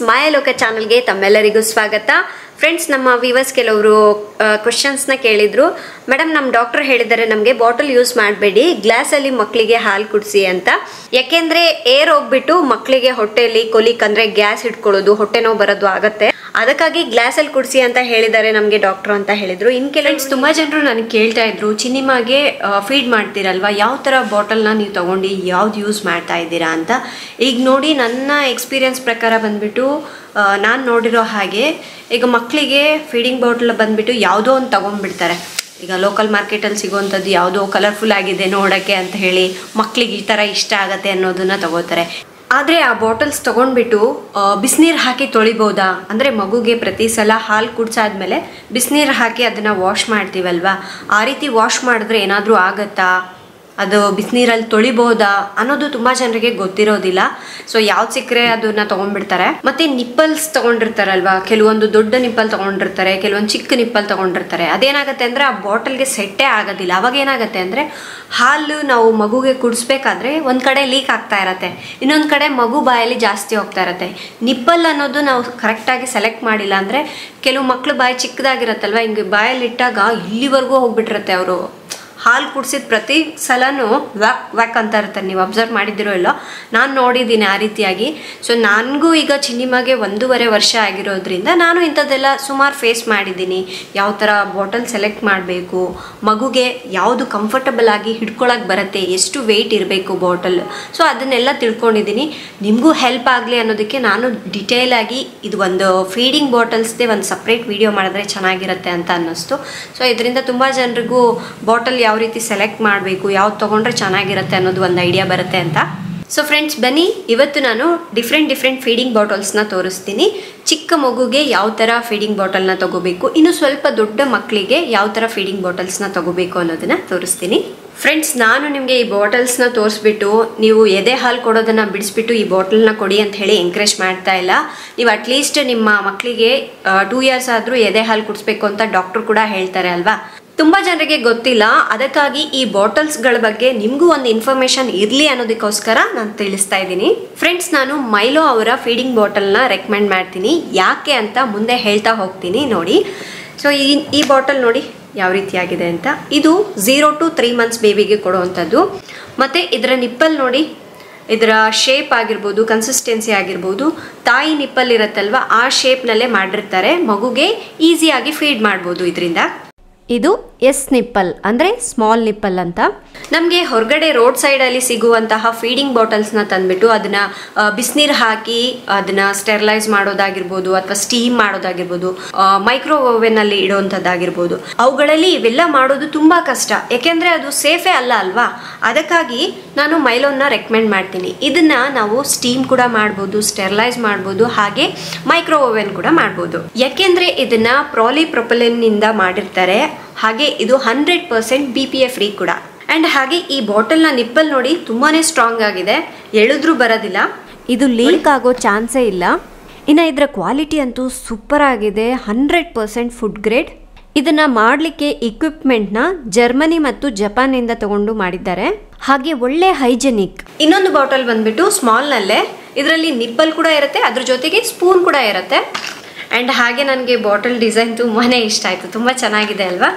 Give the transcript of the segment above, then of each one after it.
ಮಾಯಲೋಕ ಚಾನಲ್ಗೆ ತಮ್ಮೆಲ್ಲರಿಗೂ ಸ್ವಾಗತ ಫ್ರೆಂಡ್ಸ್ ನಮ್ಮ ವಿವರ್ಸ್ ಕೆಲವರು ಕ್ವಶನ್ಸ್ನ ಕೇಳಿದ್ರು ಮೇಡಮ್ ನಮ್ಮ ಡಾಕ್ಟರ್ ಹೇಳಿದ್ದಾರೆ ನಮಗೆ ಬಾಟಲ್ ಯೂಸ್ ಮಾಡಬೇಡಿ ಗ್ಲಾಸಲ್ಲಿ ಮಕ್ಕಳಿಗೆ ಹಾಲು ಕುಡಿಸಿ ಅಂತ ಯಾಕೆಂದ್ರೆ ಏರ್ ಹೋಗ್ಬಿಟ್ಟು ಮಕ್ಕಳಿಗೆ ಹೊಟ್ಟೆಯಲ್ಲಿ ಕೊಲಿಕ್ ಅಂದ್ರೆ ಗ್ಯಾಸ್ ಇಟ್ಕೊಳ್ಳೋದು ಹೊಟ್ಟೆ ನೋವು ಬರೋದು ಆಗತ್ತೆ ಅದಕ್ಕಾಗಿ ಗ್ಲಾಸಲ್ಲಿ ಕುಡಿಸಿ ಅಂತ ಹೇಳಿದ್ದಾರೆ ನಮಗೆ ಡಾಕ್ಟರ್ ಅಂತ ಹೇಳಿದ್ರು ಇನ್ ಕೆಲವು ತುಂಬಾ ಜನರು ನನಗೆ ಕೇಳ್ತಾ ಇದ್ರು ಚಿನಿಮಾಗೆ ಫೀಡ್ ಮಾಡ್ತೀರಲ್ವಾ ಯಾವ ಥರ ಬಾಟಲ್ನ ನೀವು ತಗೊಂಡು ಯಾವ್ದು ಯೂಸ್ ಮಾಡ್ತಾ ಇದ್ದೀರಾ ಅಂತ ಈಗ ನೋಡಿ ನನ್ನ ಎಕ್ಸ್ಪೀರಿಯನ್ಸ್ ಪ್ರಕಾರ ಬಂದ್ಬಿಟ್ಟು ನಾನು ನೋಡಿರೋ ಹಾಗೆ ಈಗ ಮಕ್ಕಳಿಗೆ ಫೀಡಿಂಗ್ ಬಾಟಲ್ ಬಂದ್ಬಿಟ್ಟು ಯಾವುದೋ ಒಂದು ತಗೊಂಡ್ಬಿಡ್ತಾರೆ ಈಗ ಲೋಕಲ್ ಮಾರ್ಕೆಟಲ್ಲಿ ಸಿಗೋವಂಥದ್ದು ಯಾವುದೋ ಕಲರ್ಫುಲ್ ಆಗಿದೆ ನೋಡೋಕ್ಕೆ ಅಂತ ಹೇಳಿ ಮಕ್ಕಳಿಗೆ ಈ ಥರ ಇಷ್ಟ ಆಗತ್ತೆ ಅನ್ನೋದನ್ನ ತಗೋತಾರೆ ಆದರೆ ಆ ಬಾಟಲ್ಸ್ ತೊಗೊಂಡ್ಬಿಟ್ಟು ಬಿಸಿನೀರು ಹಾಕಿ ತೊಳಿಬೋದಾ ಅಂದರೆ ಮಗುಗೆ ಪ್ರತಿ ಸಲ ಹಾಲು ಕುಡ್ಸಾದ್ಮೇಲೆ ಬಿಸಿನೀರು ಹಾಕಿ ಅದನ್ನು ವಾಶ್ ಮಾಡ್ತೀವಲ್ವಾ ಆ ರೀತಿ ವಾಶ್ ಮಾಡಿದ್ರೆ ಏನಾದರೂ ಆಗತ್ತಾ ಅದು ಬಿಸಿನೀರಲ್ಲಿ ತೊಳಿಬೋದಾ ಅನ್ನೋದು ತುಂಬ ಜನರಿಗೆ ಗೊತ್ತಿರೋದಿಲ್ಲ ಸೊ ಯಾವ್ದು ಸಿಕ್ಕರೆ ಅದನ್ನ ತೊಗೊಂಡ್ಬಿಡ್ತಾರೆ ಮತ್ತೆ ನಿಪ್ಪಲ್ಸ್ ತೊಗೊಂಡಿರ್ತಾರಲ್ವಾ ಕೆಲವೊಂದು ದೊಡ್ಡ ನಿಪ್ಪಲ್ ತೊಗೊಂಡಿರ್ತಾರೆ ಕೆಲವೊಂದು ಚಿಕ್ಕ ನಿಪ್ಪಲ್ ತೊಗೊಂಡಿರ್ತಾರೆ ಅದೇನಾಗುತ್ತೆ ಅಂದರೆ ಆ ಬಾಟಲ್ಗೆ ಸೆಟ್ಟೇ ಆಗೋದಿಲ್ಲ ಅವಾಗ ಏನಾಗುತ್ತೆ ಅಂದರೆ ಹಾಲು ನಾವು ಮಗುಗೆ ಕುಡಿಸ್ಬೇಕಾದ್ರೆ ಒಂದು ಕಡೆ ಲೀಕ್ ಆಗ್ತಾ ಇರತ್ತೆ ಇನ್ನೊಂದು ಕಡೆ ಮಗು ಬಾಯಲ್ಲಿ ಜಾಸ್ತಿ ಹೋಗ್ತಾ ಇರತ್ತೆ ನಿಪ್ಪಲ್ ಅನ್ನೋದು ನಾವು ಕರೆಕ್ಟಾಗಿ ಸೆಲೆಕ್ಟ್ ಮಾಡಿಲ್ಲ ಅಂದರೆ ಕೆಲವು ಮಕ್ಕಳು ಬಾಯಿ ಚಿಕ್ಕದಾಗಿರತ್ತಲ್ವ ಹಿಂಗೆ ಬಾಯಲ್ಲಿ ಇಟ್ಟಾಗ ಇಲ್ಲಿವರೆಗೂ ಹೋಗ್ಬಿಟ್ಟಿರತ್ತೆ ಅವರು ಹಾಲು ಕುಡಿಸಿದ ಪ್ರತಿ ಸಲನೂ ವ್ಯಾಕ್ ವ್ಯಾಕ್ ಅಂತ ಇರ್ತಾರೆ ನೀವು ಅಬ್ಸರ್ವ್ ಮಾಡಿದಿರೋ ಇಲ್ಲೋ ನಾನು ನೋಡಿದ್ದೀನಿ ಆ ರೀತಿಯಾಗಿ ಸೊ ನನಗೂ ಈಗ ಚಿನ್ನಿಮಗೆ ಒಂದೂವರೆ ವರ್ಷ ಆಗಿರೋದ್ರಿಂದ ನಾನು ಇಂಥದ್ದೆಲ್ಲ ಸುಮಾರು ಫೇಸ್ ಮಾಡಿದ್ದೀನಿ ಯಾವ ಥರ ಬಾಟಲ್ ಸೆಲೆಕ್ಟ್ ಮಾಡಬೇಕು ಮಗುಗೆ ಯಾವುದು ಕಂಫರ್ಟಬಲ್ ಆಗಿ ಹಿಡ್ಕೊಳಕ್ಕೆ ಬರುತ್ತೆ ಎಷ್ಟು ವೆಯ್ಟ್ ಇರಬೇಕು ಬಾಟಲ್ ಸೊ ಅದನ್ನೆಲ್ಲ ತಿಳ್ಕೊಂಡಿದ್ದೀನಿ ನಿಮಗೂ ಹೆಲ್ಪ್ ಆಗಲಿ ಅನ್ನೋದಕ್ಕೆ ನಾನು ಡಿಟೇಲ್ ಆಗಿ ಇದು ಒಂದು ಫೀಡಿಂಗ್ ಬಾಟಲ್ಸ್ದೇ ಒಂದು ಸಪ್ರೇಟ್ ವಿಡಿಯೋ ಮಾಡಿದ್ರೆ ಚೆನ್ನಾಗಿರುತ್ತೆ ಅಂತ ಅನ್ನಿಸ್ತು ಸೊ ಇದರಿಂದ ತುಂಬ ಜನರಿಗೂ ಬಾಟಲ್ ಯಾವ ರೀತಿ ಸೆಲೆಕ್ಟ್ ಮಾಡಬೇಕು ಯಾವ್ದು ತೊಗೊಂಡ್ರೆ ಚೆನ್ನಾಗಿರುತ್ತೆ ಅನ್ನೋದು ಒಂದು ಐಡಿಯಾ ಬರುತ್ತೆ ಅಂತ ಸೊ ಫ್ರೆಂಡ್ಸ್ ಬನ್ನಿ ಇವತ್ತು ನಾನು ಡಿಫ್ರೆಂಟ್ ಡಿಫ್ರೆಂಟ್ ಫೀಡಿಂಗ್ ಬಾಟಲ್ಸ್ನ ತೋರಿಸ್ತೀನಿ ಚಿಕ್ಕ ಮಗುಗೆ ಯಾವ ಥರ ಫೀಡಿಂಗ್ ಬಾಟಲ್ನ ತಗೋಬೇಕು ಇನ್ನು ಸ್ವಲ್ಪ ದೊಡ್ಡ ಮಕ್ಕಳಿಗೆ ಯಾವ ಥರ ಫೀಡಿಂಗ್ ಬಾಟಲ್ಸ್ನ ತಗೋಬೇಕು ಅನ್ನೋದನ್ನ ತೋರಿಸ್ತೀನಿ ಫ್ರೆಂಡ್ಸ್ ನಾನು ನಿಮಗೆ ಈ ಬಾಟಲ್ಸ್ನ ತೋರಿಸ್ಬಿಟ್ಟು ನೀವು ಎದೆ ಹಾಲು ಕೊಡೋದನ್ನ ಬಿಡಿಸ್ಬಿಟ್ಟು ಈ ಬಾಟಲ್ನ ಕೊಡಿ ಅಂತ ಹೇಳಿ ಎಂಕರೇಜ್ ಮಾಡ್ತಾ ಇಲ್ಲ ನೀವು ಅಟ್ಲೀಸ್ಟ್ ನಿಮ್ಮ ಮಕ್ಕಳಿಗೆ ಟೂ ಇಯರ್ಸ್ ಆದರೂ ಎದೆ ಹಾಲು ಕುಡಿಸ್ಬೇಕು ಅಂತ ಡಾಕ್ಟರ್ ಕೂಡ ಹೇಳ್ತಾರೆ ಅಲ್ವಾ ತುಂಬಾ ಜನರಿಗೆ ಗೊತ್ತಿಲ್ಲ ಅದಕ್ಕಾಗಿ ಈ ಬಾಟಲ್ಸ್ಗಳ ಬಗ್ಗೆ ನಿಮಗೂ ಒಂದು ಇನ್ಫಾರ್ಮೇಶನ್ ಇರಲಿ ಅನ್ನೋದಕ್ಕೋಸ್ಕರ ನಾನು ತಿಳಿಸ್ತಾ ಇದ್ದೀನಿ ಫ್ರೆಂಡ್ಸ್ ನಾನು ಮೈಲೋ ಅವರ ಫೀಡಿಂಗ್ ಬಾಟಲ್ನ ರೆಕಮೆಂಡ್ ಮಾಡ್ತೀನಿ ಯಾಕೆ ಅಂತ ಮುಂದೆ ಹೇಳ್ತಾ ಹೋಗ್ತೀನಿ ನೋಡಿ ಸೊ ಈ ಈ ಬಾಟಲ್ ನೋಡಿ ಯಾವ ರೀತಿಯಾಗಿದೆ ಅಂತ ಇದು ಝೀರೋ ಟು ತ್ರೀ ಮಂತ್ಸ್ ಬೇಬಿಗೆ ಕೊಡುವಂಥದ್ದು ಮತ್ತು ಇದರ ನಿಪ್ಪಲ್ ನೋಡಿ ಇದರ ಶೇಪ್ ಆಗಿರ್ಬೋದು ಕನ್ಸಿಸ್ಟೆನ್ಸಿ ಆಗಿರ್ಬೋದು ತಾಯಿ ನಿಪ್ಪಲ್ ಇರುತ್ತಲ್ವ ಆ ಶೇಪ್ನಲ್ಲೇ ಮಾಡಿರ್ತಾರೆ ಮಗುಗೆ ಈಸಿಯಾಗಿ ಫೀಡ್ ಮಾಡ್ಬೋದು ಇದರಿಂದ ಇದು ಎಸ್ ನಿಪ್ಪಲ್ ಅಂದರೆ ಸ್ಮಾಲ್ ನಿಪ್ಪಲ್ ಅಂತ ನಮಗೆ ಹೊರಗಡೆ ರೋಡ್ ಸೈಡಲ್ಲಿ ಸಿಗುವಂತಹ ಫೀಡಿಂಗ್ ಬಾಟಲ್ಸ್ನ ತಂದ್ಬಿಟ್ಟು ಅದನ್ನ ಬಿಸಿನೀರು ಹಾಕಿ ಅದನ್ನ ಸ್ಟೆರಿಲೈಸ್ ಮಾಡೋದಾಗಿರ್ಬೋದು ಅಥವಾ ಸ್ಟೀಮ್ ಮಾಡೋದಾಗಿರ್ಬೋದು ಮೈಕ್ರೋ ಓವೆನಲ್ಲಿ ಇಡುವಂಥದ್ದಾಗಿರ್ಬೋದು ಅವುಗಳಲ್ಲಿ ಇವೆಲ್ಲ ಮಾಡೋದು ತುಂಬ ಕಷ್ಟ ಯಾಕೆಂದರೆ ಅದು ಸೇಫೇ ಅಲ್ಲ ಅಲ್ವಾ ಅದಕ್ಕಾಗಿ ನಾನು ಮೈಲೋನ್ನ ರೆಕಮೆಂಡ್ ಮಾಡ್ತೀನಿ ಇದನ್ನ ನಾವು ಸ್ಟೀಮ್ ಕೂಡ ಮಾಡ್ಬೋದು ಸ್ಟೆರಿಲೈಸ್ ಮಾಡ್ಬೋದು ಹಾಗೆ ಮೈಕ್ರೋ ಓವೆನ್ ಕೂಡ ಮಾಡ್ಬೋದು ಯಾಕೆಂದ್ರೆ ಇದನ್ನ ಪ್ರಾಲಿ ಪ್ರೊಪಲಿನಿಂದ ಮಾಡಿರ್ತಾರೆ ಹಾಗೆ ಇದು hundred percent B P A free ಕೂಡ ಆ್ಯಂಡ್ ಹಾಗೆ ಈ ಬಾಟಲ್ನ ನಿಪ್ಪಲ್ ನೋಡಿ ತುಂಬಾ ಸ್ಟ್ರಾಂಗ್ ಆಗಿದೆ ಎಳೆದ್ರೂ ಬರೋದಿಲ್ಲ ಇದು ಲೀಕ್ ಆಗೋ ಚಾನ್ಸೇ ಇಲ್ಲ ಇನ್ನು ಇದರ ಕ್ವಾಲಿಟಿ ಅಂತೂ ಸೂಪರ್ ಆಗಿದೆ ಹಂಡ್ರೆಡ್ ಪರ್ಸೆಂಟ್ ಫುಡ್ ಗ್ರೇಡ್ ಇದನ್ನ ಮಾಡಲಿಕ್ಕೆ ಇಕ್ವಿಪ್ಮೆಂಟ್ನ ಜರ್ಮನಿ ಮತ್ತು ಜಪಾನಿಂದ ತಗೊಂಡು ಮಾಡಿದ್ದಾರೆ ಹಾಗೆ ಒಳ್ಳೆ ಹೈಜೆನಿಕ್ ಇನ್ನೊಂದು ಬಾಟಲ್ ಬಂದ್ಬಿಟ್ಟು ಸ್ಮಾಲ್ನಲ್ಲೇ ಇದರಲ್ಲಿ ನಿಪ್ಪಲ್ ಕೂಡ ಇರುತ್ತೆ ಅದ್ರ ಜೊತೆಗೆ ಸ್ಪೂನ್ ಕೂಡ ಇರುತ್ತೆ ಆ್ಯಂಡ್ ಹಾಗೆ ನನಗೆ ಬಾಟಲ್ ಡಿಸೈನ್ ತುಂಬಾ ಇಷ್ಟ ಆಯಿತು ತುಂಬ ಚೆನ್ನಾಗಿದೆ ಅಲ್ವಾ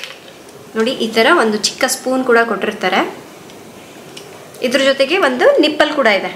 ನೋಡಿ ಈ ಥರ ಒಂದು ಚಿಕ್ಕ ಸ್ಪೂನ್ ಕೂಡ ಕೊಟ್ಟಿರ್ತಾರೆ ಇದ್ರ ಜೊತೆಗೆ ಒಂದು ನಿಪ್ಪಲ್ ಕೂಡ ಇದೆ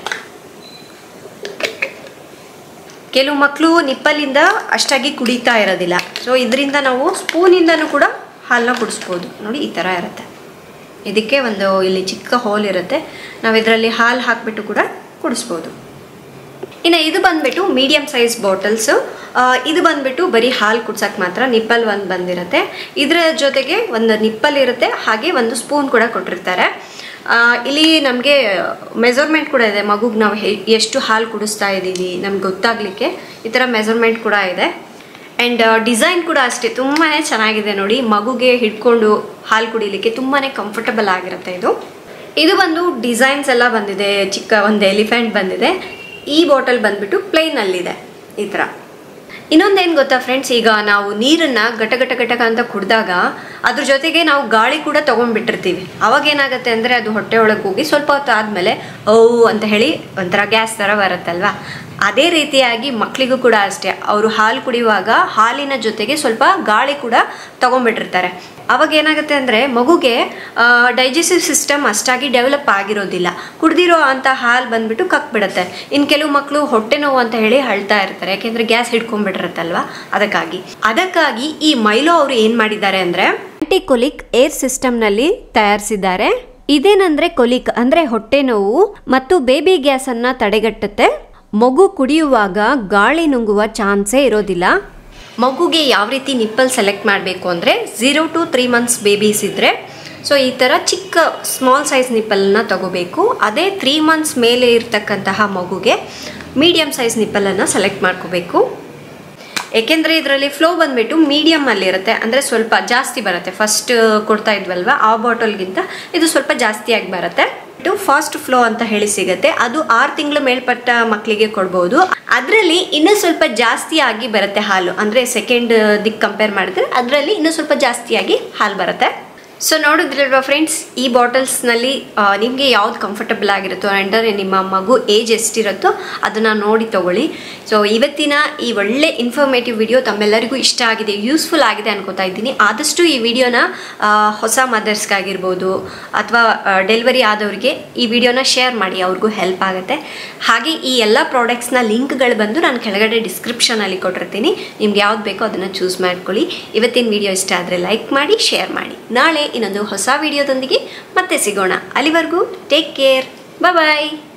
ಕೆಲವು ಮಕ್ಕಳು ನಿಪ್ಪಲಿಂದ ಅಷ್ಟಾಗಿ ಕುಡಿತಾ ಇರೋದಿಲ್ಲ ಸೊ ಇದರಿಂದ ನಾವು ಸ್ಪೂನಿಂದನೂ ಕೂಡ ಹಾಲನ್ನ ಕುಡಿಸ್ಬೋದು ನೋಡಿ ಈ ಥರ ಇರುತ್ತೆ ಇದಕ್ಕೆ ಒಂದು ಇಲ್ಲಿ ಚಿಕ್ಕ ಹೋಲ್ ಇರುತ್ತೆ ನಾವು ಇದರಲ್ಲಿ ಹಾಲು ಹಾಕಿಬಿಟ್ಟು ಕೂಡ ಕುಡಿಸ್ಬೋದು ಇನ್ನು ಇದು ಬಂದ್ಬಿಟ್ಟು ಮೀಡಿಯಮ್ ಸೈಜ್ ಬಾಟಲ್ಸು ಇದು ಬಂದ್ಬಿಟ್ಟು ಬರೀ ಹಾಲು ಕುಡ್ಸಕ್ಕೆ ಮಾತ್ರ ನಿಪ್ಪಲ್ ಒಂದು ಬಂದಿರುತ್ತೆ ಇದರ ಜೊತೆಗೆ ಒಂದು ನಿಪ್ಪಲ್ ಇರುತ್ತೆ ಹಾಗೆ ಒಂದು ಸ್ಪೂನ್ ಕೂಡ ಕೊಟ್ಟಿರ್ತಾರೆ ಇಲ್ಲಿ ನಮಗೆ ಮೆಜರ್ಮೆಂಟ್ ಕೂಡ ಇದೆ ಮಗುಗೆ ನಾವು ಎಷ್ಟು ಹಾಲು ಕುಡಿಸ್ತಾ ಇದ್ದೀವಿ ನಮ್ಗೆ ಗೊತ್ತಾಗಲಿಕ್ಕೆ ಈ ಥರ ಮೆಜರ್ಮೆಂಟ್ ಕೂಡ ಇದೆ ಆ್ಯಂಡ್ ಡಿಸೈನ್ ಕೂಡ ಅಷ್ಟೇ ತುಂಬಾ ಚೆನ್ನಾಗಿದೆ ನೋಡಿ ಮಗುಗೆ ಹಿಡ್ಕೊಂಡು ಹಾಲು ಕುಡಿಲಿಕ್ಕೆ ತುಂಬಾ ಕಂಫರ್ಟಬಲ್ ಆಗಿರುತ್ತೆ ಇದು ಇದು ಬಂದು ಡಿಸೈನ್ಸ್ ಎಲ್ಲ ಬಂದಿದೆ ಚಿಕ್ಕ ಒಂದು ಎಲಿಫೆಂಟ್ ಬಂದಿದೆ ಈ ಬಾಟಲ್ ಬಂದ್ಬಿಟ್ಟು ಪ್ಲೈನಲ್ಲಿದೆ ಈ ಥರ ಇನ್ನೊಂದೇನು ಗೊತ್ತಾ ಫ್ರೆಂಡ್ಸ್ ಈಗ ನಾವು ನೀರನ್ನ ಘಟ ಘಟ ಘಟಕ ಅಂತ ಕುಡಿದಾಗ ಅದ್ರ ಜೊತೆಗೆ ನಾವು ಗಾಳಿ ಕೂಡ ತೊಗೊಂಡ್ಬಿಟ್ಟಿರ್ತೀವಿ ಅವಾಗ ಏನಾಗುತ್ತೆ ಅಂದರೆ ಅದು ಹೊಟ್ಟೆ ಒಳಗೆ ಹೋಗಿ ಸ್ವಲ್ಪ ಹೊತ್ತು ಆದಮೇಲೆ ಓ ಅಂತ ಹೇಳಿ ಒಂಥರ ಗ್ಯಾಸ್ ಥರ ಬರುತ್ತಲ್ವಾ ಅದೇ ರೀತಿಯಾಗಿ ಮಕ್ಕಳಿಗೂ ಕೂಡ ಅಷ್ಟೇ ಅವರು ಹಾಲು ಕುಡಿಯುವಾಗ ಹಾಲಿನ ಜೊತೆಗೆ ಸ್ವಲ್ಪ ಗಾಳಿ ಕೂಡ ತಗೊಂಡ್ಬಿಟ್ಟಿರ್ತಾರೆ ಅವಾಗ ಏನಾಗುತ್ತೆ ಅಂದರೆ ಮಗುಗೆ ಡೈಜೆಸ್ಟಿವ್ ಸಿಸ್ಟಮ್ ಅಷ್ಟಾಗಿ ಡೆವಲಪ್ ಆಗಿರೋದಿಲ್ಲ ಕುಡ್ದಿರೋ ಅಂತ ಹಾಲು ಬಂದ್ಬಿಟ್ಟು ಕಕ್ಬಿಡುತ್ತೆ ಇನ್ನು ಕೆಲವು ಮಕ್ಕಳು ಹೊಟ್ಟೆ ನೋವು ಅಂತ ಹೇಳಿ ಅಳ್ತಾ ಇರ್ತಾರೆ ಯಾಕೆಂದರೆ ಗ್ಯಾಸ್ ಹಿಡ್ಕೊಂಡ್ಬಿಟ್ಟಿರುತ್ತಲ್ವ ಅದಕ್ಕಾಗಿ ಅದಕ್ಕಾಗಿ ಈ ಮೈಲೋ ಅವರು ಏನು ಮಾಡಿದ್ದಾರೆ ಅಂದರೆ ಆಂಟಿಕೊಲಿಕ್ ಏರ್ ಸಿಸ್ಟಮ್ನಲ್ಲಿ ತಯಾರಿಸಿದ್ದಾರೆ ಇದೇನಂದ್ರೆ ಕೊಲಿಕ್ ಅಂದ್ರೆ ಹೊಟ್ಟೆ ನೋವು ಮತ್ತು ಬೇಬಿ ಗ್ಯಾಸ್ ಅನ್ನ ತಡೆಗಟ್ಟುತ್ತೆ ಮಗು ಕುಡಿಯುವಾಗ ಗಾಳಿ ನುಂಗುವ ಚಾನ್ಸೇ ಇರೋದಿಲ್ಲ ಮಗುಗೆ ಯಾವ ರೀತಿ ನಿಪ್ಪಲ್ ಸೆಲೆಕ್ಟ್ ಮಾಡಬೇಕು ಅಂದರೆ zero to three months babies ಇದ್ದರೆ ಸೊ ಈ ಥರ ಚಿಕ್ಕ ಸ್ಮಾಲ್ ಸೈಜ್ ನಿಪ್ಪಲನ್ನು ತಗೋಬೇಕು ಅದೇ ತ್ರೀ ಮಂತ್ಸ್ ಮೇಲೆ ಇರ್ತಕ್ಕಂತಹ ಮಗುಗೆ ಮೀಡಿಯಮ್ ಸೈಜ್ ನಿಪ್ಪಲನ್ನು ಸೆಲೆಕ್ಟ್ ಮಾಡ್ಕೋಬೇಕು ಏಕೆಂದರೆ ಇದರಲ್ಲಿ ಫ್ಲೋ ಬಂದ್ಬಿಟ್ಟು ಮೀಡಿಯಮ್ ಅಲ್ಲಿ ಇರುತ್ತೆ ಅಂದರೆ ಸ್ವಲ್ಪ ಜಾಸ್ತಿ ಬರುತ್ತೆ ಫಸ್ಟ್ ಕೊಡ್ತಾ ಇದ್ವಲ್ವ ಆ ಬಾಟಲ್ಗಿಂತ ಇದು ಸ್ವಲ್ಪ ಜಾಸ್ತಿಯಾಗಿ ಬರುತ್ತೆ ಇದು ಫಾಸ್ಟ್ ಫ್ಲೋ ಅಂತ ಹೇಳಿ ಸಿಗುತ್ತೆ ಅದು ಆರು ತಿಂಗಳು ಮೇಲ್ಪಟ್ಟ ಮಕ್ಕಳಿಗೆ ಕೊಡ್ಬೋದು ಅದರಲ್ಲಿ ಇನ್ನೂ ಸ್ವಲ್ಪ ಜಾಸ್ತಿ ಆಗಿ ಬರುತ್ತೆ ಹಾಲು ಅಂದರೆ ಸೆಕೆಂಡ್ ದಿಕ್ ಕಂಪೇರ್ ಮಾಡಿದ್ರೆ ಅದರಲ್ಲಿ ಇನ್ನೂ ಸ್ವಲ್ಪ ಜಾಸ್ತಿಯಾಗಿ ಹಾಲು ಬರುತ್ತೆ ಸೊ ನೋಡಿದ್ರಲ್ವಾ ಫ್ರೆಂಡ್ಸ್ ಈ ಬಾಟಲ್ಸ್ನಲ್ಲಿ ನಿಮಗೆ ಯಾವ್ದು ಕಂಫರ್ಟಬಲ್ ಆಗಿರುತ್ತೋ ಅಂದರೆ ನಿಮ್ಮ ಮಗು ಏಜ್ ಎಷ್ಟಿರುತ್ತೋ ಅದನ್ನು ನೋಡಿ ತಗೊಳ್ಳಿ ಸೊ ಇವತ್ತಿನ ಈ ಒಳ್ಳೆ ಇನ್ಫಾರ್ಮೇಟಿವ್ ವಿಡಿಯೋ ತಮ್ಮೆಲ್ಲರಿಗೂ ಇಷ್ಟ ಆಗಿದೆ ಯೂಸ್ಫುಲ್ ಆಗಿದೆ ಅನ್ಕೋತಾ ಇದ್ದೀನಿ ಆದಷ್ಟು ಈ ವಿಡಿಯೋನ ಹೊಸ ಮದರ್ಸ್ಗಾಗಿರ್ಬೋದು ಅಥವಾ ಡೆಲಿವರಿ ಆದವರಿಗೆ ಈ ವಿಡಿಯೋನ ಶೇರ್ ಮಾಡಿ ಅವ್ರಿಗೂ ಹೆಲ್ಪ್ ಆಗುತ್ತೆ ಹಾಗೆ ಈ ಎಲ್ಲ ಪ್ರಾಡಕ್ಟ್ಸ್ನ ಲಿಂಕ್ಗಳು ಬಂದು ನಾನು ಕೆಳಗಡೆ ಡಿಸ್ಕ್ರಿಪ್ಷನಲ್ಲಿ ಕೊಟ್ಟಿರ್ತೀನಿ ನಿಮ್ಗೆ ಯಾವ್ದು ಬೇಕೋ ಅದನ್ನು ಚೂಸ್ ಮಾಡ್ಕೊಳ್ಳಿ ಇವತ್ತಿನ ವಿಡಿಯೋ ಇಷ್ಟ ಆದರೆ ಲೈಕ್ ಮಾಡಿ ಶೇರ್ ಮಾಡಿ ನಾಳೆ ಇನ್ನೊಂದು ಹೊಸ ವಿಡಿಯೋದೊಂದಿಗೆ ಮತ್ತೆ ಸಿಗೋಣ ಅಲ್ಲಿವರೆಗೂ ಟೇಕ್ ಕೇರ್ ಬಾಯ್